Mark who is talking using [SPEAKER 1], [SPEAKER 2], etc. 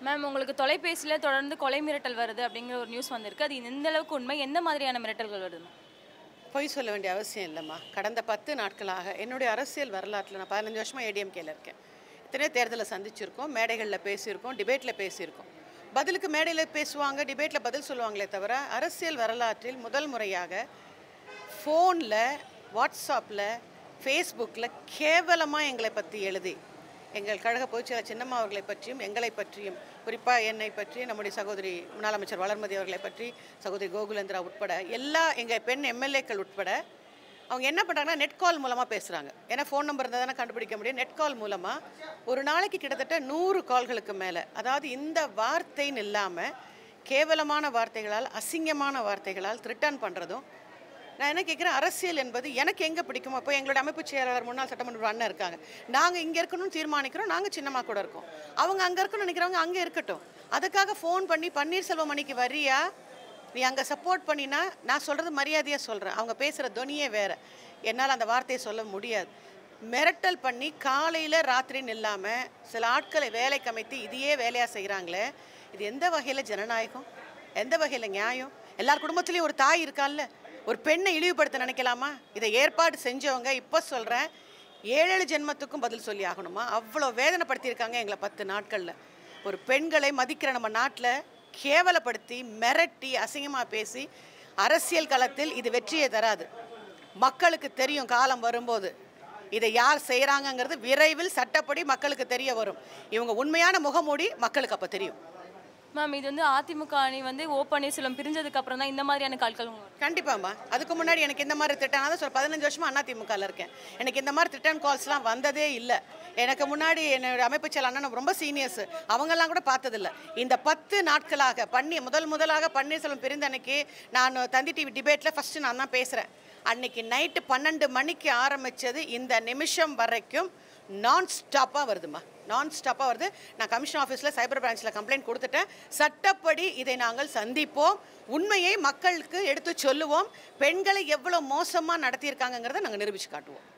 [SPEAKER 1] Ma'am உங்களுக்கு தொலைபேசியில் தொடர்ந்து கொலை மிரட்டல் வருது அப்படிங்கிற ஒரு நியூஸ் வந்திருக்கு அது எந்த அளவுக்கு உண்மை எந்த மாதிரியான மிரட்டல்கள் வருது மேம்
[SPEAKER 2] பொய் சொல்ல வேண்டிய அவசியம் இல்லைம்மா கடந்த பத்து நாட்களாக என்னுடைய அரசியல் வரலாற்றில் நான் பதினஞ்சு வருஷமாக ஏடிஎம்கேல இருக்கேன் எத்தனையோ தேர்தலில் சந்திச்சிருக்கோம் மேடைகளில் பேசியிருக்கோம் டிபேட்டில் பேசியிருக்கோம் பதிலுக்கு மேடையில் பேசுவாங்க டிபேட்டில் பதில் சொல்லுவாங்களே தவிர அரசியல் வரலாற்றில் முதல் முறையாக ஃபோனில் வாட்ஸ்அப்பில் ஃபேஸ்புக்கில் கேவலமாக எங்களை பற்றி எழுதி எங்கள் கழக பொதுச்செயலர் சின்னம்மா அவர்களை பற்றியும் எங்களை பற்றியும் குறிப்பாக என்னை பற்றி நம்முடைய சகோதரி முன்னாள் அமைச்சர் வளர்மதி அவர்களை பற்றி சகோதரி கோகுலேந்திரா உட்பட எல்லா எங்கள் பெண் எம்எல்ஏக்கள் உட்பட அவங்க என்ன பண்ணுறாங்கன்னா நெட் கால் மூலமாக பேசுகிறாங்க ஏன்னா ஃபோன் நம்பர் இருந்தால் தானே கண்டுபிடிக்க முடியும் நெட் கால் மூலமாக ஒரு நாளைக்கு கிட்டத்தட்ட நூறு கால்களுக்கு மேலே அதாவது இந்த வார்த்தைன்னு இல்லாமல் கேவலமான வார்த்தைகளால் அசிங்கமான வார்த்தைகளால் த்ரிட்டன் பண்ணுறதும் நான் என்ன கேட்குறேன் அரசியல் என்பது எனக்கு எங்கே பிடிக்குமோ இப்போ எங்களோட அமைப்பு செயலாளர் முன்னாள் சட்டமன்ற அண்ணன் இருக்காங்க நாங்கள் இங்கே இருக்கணும்னு தீர்மானிக்கிறோம் நாங்கள் சின்னமாக கூட இருக்கோம் அவங்க அங்கே இருக்கணும்னு நினைக்கிறவங்க அங்கே இருக்கட்டும் அதுக்காக ஃபோன் பண்ணி பன்னீர்செல்வம் அன்னைக்கு வரியா நீ அங்கே சப்போர்ட் பண்ணினா நான் சொல்கிறது மரியாதையாக சொல்கிறேன் அவங்க பேசுகிற துணியே வேறு என்னால் அந்த வார்த்தையை சொல்ல முடியாது மிரட்டல் பண்ணி காலையில் ராத்திரின்னு இல்லாமல் சில ஆட்களை வேலைக்கு அமைத்து இதையே வேலையாக செய்கிறாங்களே இது எந்த வகையில் ஜனநாயகம் எந்த வகையில் நியாயம் எல்லார் குடும்பத்துலேயும் ஒரு தாய் இருக்கால்ல ஒரு பெண்ணை இழிவுபடுத்த நினைக்கலாமா இதை ஏற்பாடு செஞ்சவங்க இப்போ சொல்கிறேன் ஏழேழு ஜென்மத்துக்கும் பதில் சொல்லி ஆகணுமா அவ்வளோ வேதனைப்படுத்தியிருக்காங்க எங்களை பத்து நாட்களில் ஒரு பெண்களை மதிக்கிற நம்ம நாட்டில் கேவலப்படுத்தி மிரட்டி அசிங்கமாக பேசி அரசியல் களத்தில் இது வெற்றியை தராது மக்களுக்கு தெரியும் காலம் வரும்போது இதை யார் செய்கிறாங்கங்கிறது விரைவில் சட்டப்படி மக்களுக்கு தெரிய வரும் இவங்க உண்மையான முகமூடி மக்களுக்கு அப்போ தெரியும்
[SPEAKER 1] மேம் இது வந்து அதிமுக அணி வந்து ஓ பன்னீர்செல்வம் பிரிஞ்சதுக்கு அப்புறம் தான் இந்த மாதிரியான கால்கள் வரும்.
[SPEAKER 2] கண்டிப்பாம்மா அதுக்கு முன்னாடி எனக்கு இந்த மாதிரி திட்டம் நான் தான் சொல்ல பதினஞ்சு வருஷமா அண்ணா திமுகவில் இருக்கேன் எனக்கு இந்த மாதிரி திட்டம் கால்ஸ்லாம் வந்ததே இல்லை எனக்கு முன்னாடி என்னோட அமைப்பு செயல் அண்ணன் ரொம்ப சீனியர்ஸ் அவங்கெல்லாம் கூட பார்த்ததில்ல இந்த பத்து நாட்களாக பண்ணி முதல் முதலாக பன்னீர்செல்வம் பிரிந்த அன்னைக்கு நான் தந்தி டிவி டிபேட்டில் ஃபஸ்ட்டு நான் தான் பேசுகிறேன் அன்னைக்கு நைட்டு பன்னெண்டு மணிக்கு ஆரம்பித்தது இந்த நிமிஷம் வரைக்கும் நான் ஸ்டாப்பாக வருதுமா நான் ஸ்டாப்பாக வருது நான் கமிஷன் ஆஃபீஸில் சைபர் பிரான்ச்சில் கம்ப்ளைண்ட் கொடுத்துட்டேன் சட்டப்படி இதை நாங்கள் சந்திப்போம் உண்மையை மக்களுக்கு எடுத்து சொல்லுவோம் பெண்களை எவ்வளோ மோசமாக நடத்தியிருக்காங்கங்கிறத நாங்கள் நிரூபித்து காட்டுவோம்